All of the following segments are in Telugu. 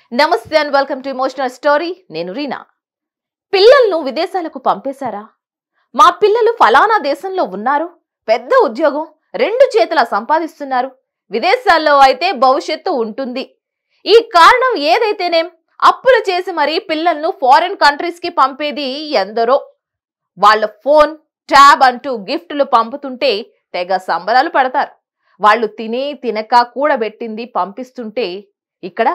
నమస్తే and welcome to emotional story నేను రీనా పిల్లలను విదేశాలకు పంపేశారా మా పిల్లలు ఫలానా దేశంలో ఉన్నారు పెద్ద ఉద్యోగం రెండు చేతుల సంపాదిస్తున్నారు విదేశాల్లో అయితే భవిష్యత్తు ఉంటుంది ఈ కారణం ఏదైతేనేం అప్పులు చేసి మరీ పిల్లలను ఫారిన్ కంట్రీస్ కి పంపేది ఎందరో వాళ్ళ ఫోన్ ట్యాబ్ అంటూ గిఫ్ట్లు పంపుతుంటే తెగ సంబరాలు పడతారు వాళ్ళు తిని తినక కూడబెట్టింది పంపిస్తుంటే ఇక్కడ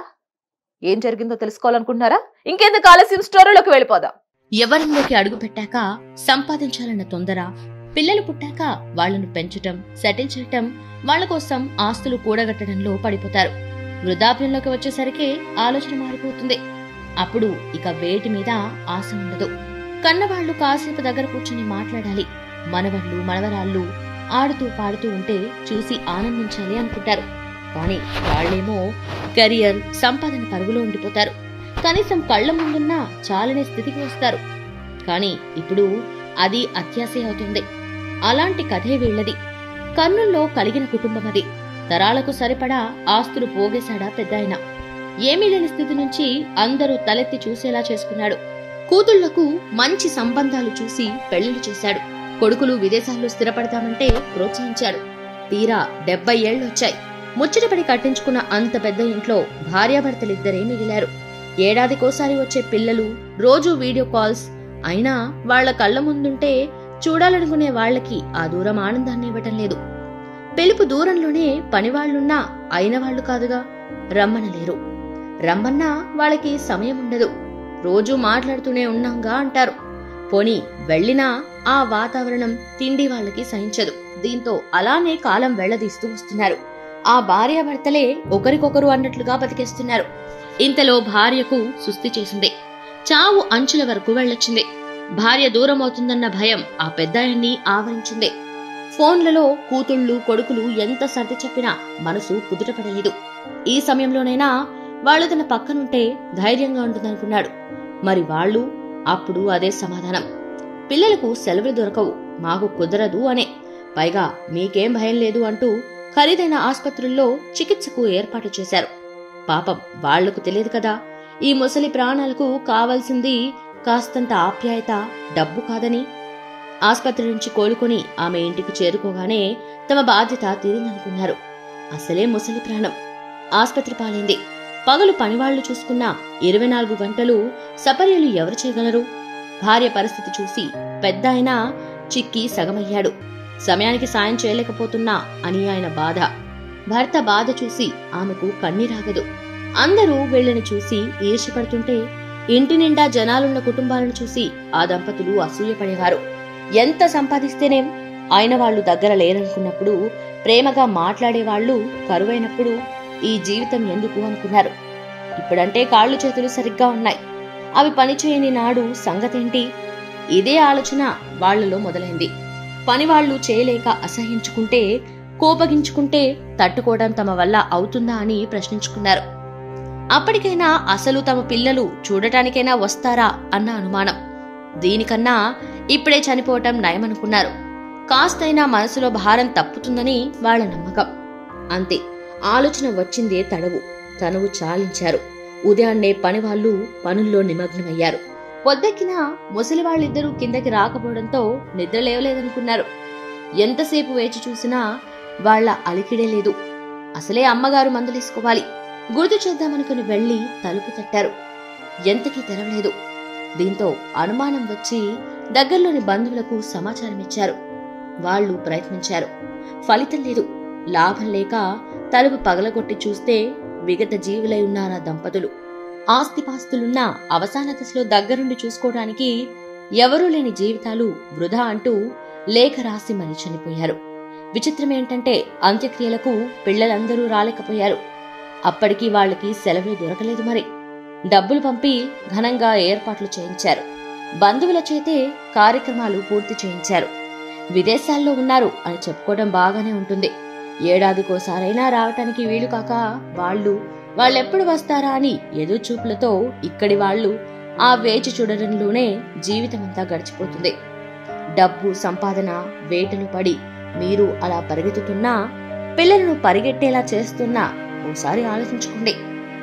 ఏం జరిగిందో తెలుసుకోవాలనుకుంటున్నారా ఇంకెందుకు ఆలస్యం స్టోరీలోకి వెళ్ళిపోదాం యవ్వనంలోకి అడుగు పెట్టాక సంపాదించాలన్న తొందర పిల్లలు పుట్టాక వాళ్లను పెంచటం సెటిల్ చేయటం వాళ్ళ కోసం ఆస్తులు కూడగట్టడంలో పడిపోతారు వృద్ధాప్యంలోకి వచ్చేసరికి ఆలోచన మారిపోతుంది అప్పుడు ఇక వేటి మీద ఆశ ఉండదు కన్నవాళ్లు కాసేపు దగ్గర కూర్చుని మాట్లాడాలి మనవళ్ళు మనవరాళ్ళు ఆడుతూ పాడుతూ ఉంటే చూసి ఆనందించాలి అనుకుంటారు కానీ వాళ్ళేమో కెరియర్ సంపాదన పరుగులో ఉండిపోతారు కనీసం కళ్ల ముందున్నా చాలనే స్థితికి వస్తారు కానీ ఇప్పుడు అది అత్యాశే అవుతుంది అలాంటి కథే వీళ్ళది కర్నూల్లో కలిగిన కుటుంబం అది తరాలకు సరిపడా ఆస్తులు పోగేశాడా పెద్దాయన ఏమీ లేని స్థితి నుంచి అందరూ తలెత్తి చూసేలా చేసుకున్నాడు కూతుళ్లకు మంచి సంబంధాలు చూసి పెళ్లిళ్ళు చేశాడు కొడుకులు విదేశాల్లో స్థిరపడతామంటే ప్రోత్సహించాడు తీరా డెబ్బై ఏళ్లొచ్చాయి ముచ్చటపడి కట్టించుకున్న అంత పెద్ద ఇంట్లో భార్యాభర్తలిద్దరే మిగిలారు ఏడాదికోసారి వచ్చే పిల్లలు రోజూ వీడియో కాల్స్ అయినా వాళ్ల కళ్ళ ముందుంటే చూడాలనుకునే వాళ్ళకి ఆ దూరం ఆనందాన్ని ఇవ్వటం లేదు పిలుపు దూరంలోనే పనివాళ్లున్నా అయిన వాళ్ళు కాదుగా రమ్మనలేరు రమ్మన్నా వాళ్ళకి సమయం ఉండదు రోజూ మాట్లాడుతూనే ఉన్నాంగా అంటారు పోని వెళ్ళినా ఆ వాతావరణం తిండి వాళ్ళకి సహించదు దీంతో అలానే కాలం వెళ్లదీస్తూ వస్తున్నారు ఆ భార్యాభర్తలే ఒకరికొకరు అన్నట్లుగా బతికేస్తున్నారు ఇంతలో భార్యకు సుస్థి చేసింది చావు అంచుల వరకు వెళ్ళొచ్చింది భార్య దూరం అవుతుందన్న భయం ఆ పెద్దాయన్ని ఆవరించింది ఫోన్లలో కూతుళ్ళు కొడుకులు ఎంత సర్ది చెప్పినా మనసు కుదుటపడలేదు ఈ సమయంలోనైనా వాళ్ళు తన పక్కనుంటే ధైర్యంగా ఉంటుందనుకున్నాడు మరి వాళ్ళు అప్పుడు అదే సమాధానం పిల్లలకు సెలవులు దొరకవు మాకు కుదరదు అనే పైగా మీకేం భయం లేదు అంటూ ఖరీదైన ఆసుపత్రుల్లో చికిత్సకు ఏర్పాటు చేశారు పాపం వాళ్లకు తెలియదు కదా ఈ ముసలి ప్రాణాలకు కావాల్సింది కాస్తంత ఆప్యాయత డబ్బు కాదని ఆసుపత్రి నుంచి కోలుకొని ఆమె ఇంటికి చేరుకోగానే తమ బాధ్యత తీరిందనుకున్నారు అసలే ముసలి ప్రాణం ఆసుపత్రి పాలైంది పగలు పనివాళ్లు చూసుకున్న ఇరవై నాలుగు గంటలు సపర్యలు ఎవరు చేయగలరు భార్య పరిస్థితి చూసి పెద్ద ఆయన చిక్కి సగమయ్యాడు సమయానికి సాయం చేయలేకపోతున్నా అని ఆయన బాధ భర్త బాధ చూసి ఆమెకు కన్నీరాగదు అందరూ వీళ్ళని చూసి ఈర్ష్యపడుతుంటే ఇంటి నిండా జనాలున్న కుటుంబాలను చూసి ఆ దంపతులు అసూయపడేవారు ఎంత సంపాదిస్తేనేం ఆయన వాళ్ళు దగ్గర లేరనుకున్నప్పుడు ప్రేమగా మాట్లాడేవాళ్లు కరువైనప్పుడు ఈ జీవితం ఎందుకు అనుకున్నారు ఇప్పుడంటే కాళ్ళు చేతులు సరిగ్గా ఉన్నాయి అవి పనిచేయని నాడు సంగతేంటి ఇదే ఆలోచన వాళ్లలో మొదలైంది పనివాళ్లు చేయలేక అసహించుకుంటే కోపగించుకుంటే తట్టుకోవడం తమ వల్ల అవుతుందా అని ప్రశ్నించుకున్నారు అప్పటికైనా అసలు తమ పిల్లలు చూడటానికైనా వస్తారా అన్న అనుమానం దీనికన్నా ఇప్పుడే చనిపోవటం నయమనుకున్నారు కాస్తైనా మనసులో భారం తప్పుతుందని వాళ్ల నమ్మకం అంతే ఆలోచన వచ్చిందే తడవు తనువు చాలించారు ఉదయాన్నే పనివాళ్లు పనుల్లో నిమగ్నమయ్యారు పొద్దెక్కిన ముసలి వాళ్ళిద్దరూ కిందకి రాకపోవడంతో నిద్ర లేవలేదనుకున్నారు ఎంతసేపు వేచి చూసినా వాళ్ల అలికిడే లేదు అసలే అమ్మగారు మందులేసుకోవాలి గుర్తు చేద్దామనుకుని వెళ్లి తలుపు తట్టారు ఎంతకీ తెరవలేదు దీంతో అనుమానం వచ్చి దగ్గరలోని బంధువులకు సమాచారం ఇచ్చారు వాళ్లు ప్రయత్నించారు ఫలితం లేదు లాభం లేక తలుపు పగలగొట్టి చూస్తే విగత జీవులై ఉన్నారా దంపతులు ఆస్తిపాస్తులున్నా అవసాన దశలో దగ్గరుండి చూసుకోవడానికి ఎవరూ లేని జీవితాలు వృధా అంటూ లేఖ రాసి మరీ చనిపోయారు విచిత్రమేంటంటే అంత్యక్రియలకు పిల్లలందరూ రాలేకపోయారు అప్పటికి వాళ్ళకి సెలవులు దొరకలేదు మరి డబ్బులు పంపి ఘనంగా ఏర్పాట్లు చేయించారు బంధువుల చేతే కార్యక్రమాలు పూర్తి చేయించారు విదేశాల్లో ఉన్నారు అని చెప్పుకోవడం బాగానే ఉంటుంది ఏడాదికోసారైనా రావటానికి వీలు కాక వాళ్ళు వాళ్ళెప్పుడు వస్తారా అని ఎదురుచూపులతో ఇక్కడి వాళ్ళు ఆ వేచి చూడడంలోనే జీవితమంతా గడిచిపోతుంది డబ్బు సంపాదన వేటలు పడి మీరు అలా పరిగెత్తుతున్నా పిల్లలను పరిగెట్టేలా చేస్తున్నా ఓసారి ఆలోచించుకోండి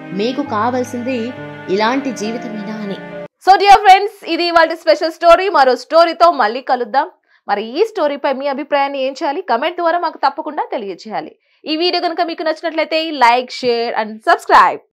మీకు కావాల్సింది ఇలాంటి జీవితమేనా అని సో డియర్ ఫ్రెండ్స్ ఇది వాళ్ళ స్పెషల్ స్టోరీ మరో స్టోరీతో మళ్ళీ కలుద్దాం మరి ఈ స్టోరీపై మీ అభిప్రాయాన్ని ఏం చేయాలి కమెంట్ ద్వారా మాకు తప్పకుండా తెలియజేయాలి ఈ వీడియో కనుక మీకు నచ్చినట్లయితే లైక్ షేర్ అండ్ సబ్స్క్రైబ్